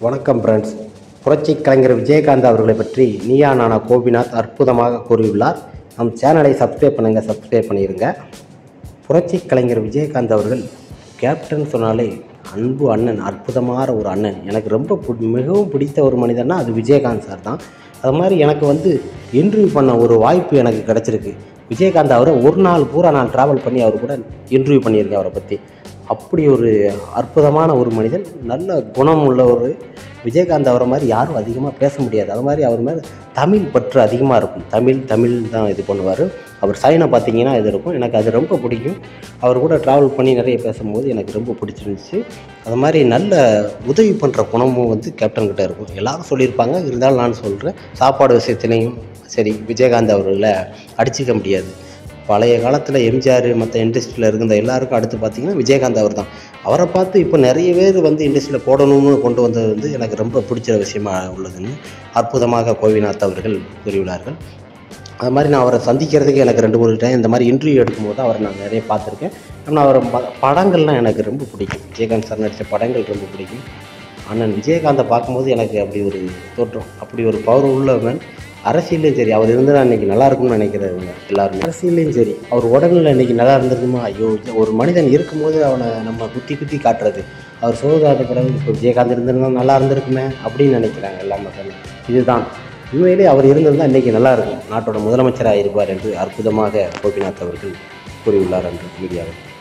வணக்கம் ஃப்ரெண்ட்ஸ் புரட்சி கலைஞர் விஜயகாந்த் அவர்களை பற்றி நீயா நானா கோபிநாத் அற்புதமாக கூறியுள்ளார் நம் சேனலை சப்ஸ்கிரைப் பண்ணுங்கள் சப்ஸ்கிரைப் பண்ணிடுங்க புரட்சி கலைஞர் விஜயகாந்த் அவர்கள் கேப்டன் சொன்னாலே அன்பு அண்ணன் அற்புதமான ஒரு அண்ணன் எனக்கு ரொம்ப பு- மிகவும் பிடித்த ஒரு மனிதன்னா அது விஜயகாந்த் சார் தான் அது மாதிரி எனக்கு வந்து இன்டர்வியூ பண்ண ஒரு வாய்ப்பு எனக்கு கிடச்சிருக்கு விஜயகாந்த் அவரை ஒரு நாள் பூரா நான் ட்ராவல் பண்ணி அவர் கூட இன்டர்வியூ பண்ணியிருக்கேன் அவரை பற்றி அப்படி ஒரு அற்புதமான ஒரு மனிதன் நல்ல குணம் உள்ள ஒரு விஜயகாந்த் அவரை மாதிரி யாரும் அதிகமாக பேச முடியாது அது மாதிரி அவர் மேலே தமிழ் பற்று அதிகமாக இருக்கும் தமிழ் தமிழ் தான் இது பண்ணுவார் அவர் சைனை பார்த்தீங்கன்னா இது இருக்கும் எனக்கு அது ரொம்ப பிடிக்கும் அவர் கூட ட்ராவல் பண்ணி நிறைய பேசும்போது எனக்கு ரொம்ப பிடிச்சிருந்துச்சு அது மாதிரி நல்ல உதவி பண்ணுற குணமும் வந்து கேப்டன் கிட்ட இருக்கும் எல்லாரும் சொல்லியிருப்பாங்க இருந்தாலும் நான் சொல்கிறேன் சாப்பாடு விஷயத்துலேயும் சரி விஜயகாந்த் அவர்களை அடிச்சிக்க முடியாது பழைய காலத்தில் எம்ஜிஆர் மற்ற இண்டஸ்ட்ரியில் இருந்த எல்லாருக்கும் அடுத்து பார்த்தீங்கன்னா விஜயகாந்த் அவர் தான் அவரை பார்த்து இப்போ நிறைய பேர் வந்து இண்டஸ்ட்ரியில் போடணும்னு கொண்டு வந்தது வந்து எனக்கு ரொம்ப பிடிச்ச விஷயமா உள்ளதுன்னு அற்புதமாக கோவிநாத் அவர்கள் கூறியுள்ளார்கள் அது மாதிரி நான் அவரை சந்திக்கிறதுக்கு எனக்கு ரெண்டு மூணு டைம் இந்த மாதிரி இன்டர்வியூ எடுக்கும்போது அவரை நான் நிறைய பார்த்துருக்கேன் ஆனால் அவர் ப- படங்கள்லாம் எனக்கு ரொம்ப பிடிக்கும் விஜயகாந்த் சார் நடித்த படங்கள் ரொம்ப பிடிக்கும் அண்ணன் விஜயகாந்தை பார்க்கும்போது எனக்கு அப்படி ஒரு தோற்றம் அப்படி ஒரு பவர் உள்ளவன் அரசியல்லையும் சரி அவர் இருந்தால் இன்னைக்கு நல்லா இருக்கும்னு நினைக்கிறவங்க எல்லாருமே அரசியல்லையும் சரி அவர் உடல்நிலை இன்னைக்கு நல்லா இருந்திருக்குமா ஐயோ இது ஒரு மனிதன் இருக்கும்போது அவனை நம்ம குத்தி குத்தி காட்டுறது அவர் சோதாத பிறகு இப்போ விஜயகாந்த் இருந்திருந்தா நல்லா இருந்திருக்குமே அப்படின்னு நினைக்கிறாங்க எல்லா மக்களும் இதுதான் உண்மையிலே அவர் இருந்திருந்தால் இன்றைக்கி நல்லா இருக்கும் நாட்டோட முதலமைச்சராக இருப்பார் என்று அற்புதமாக கோபிநாத் அவர்கள் கூறியுள்ளார் என்று மீடியாவில்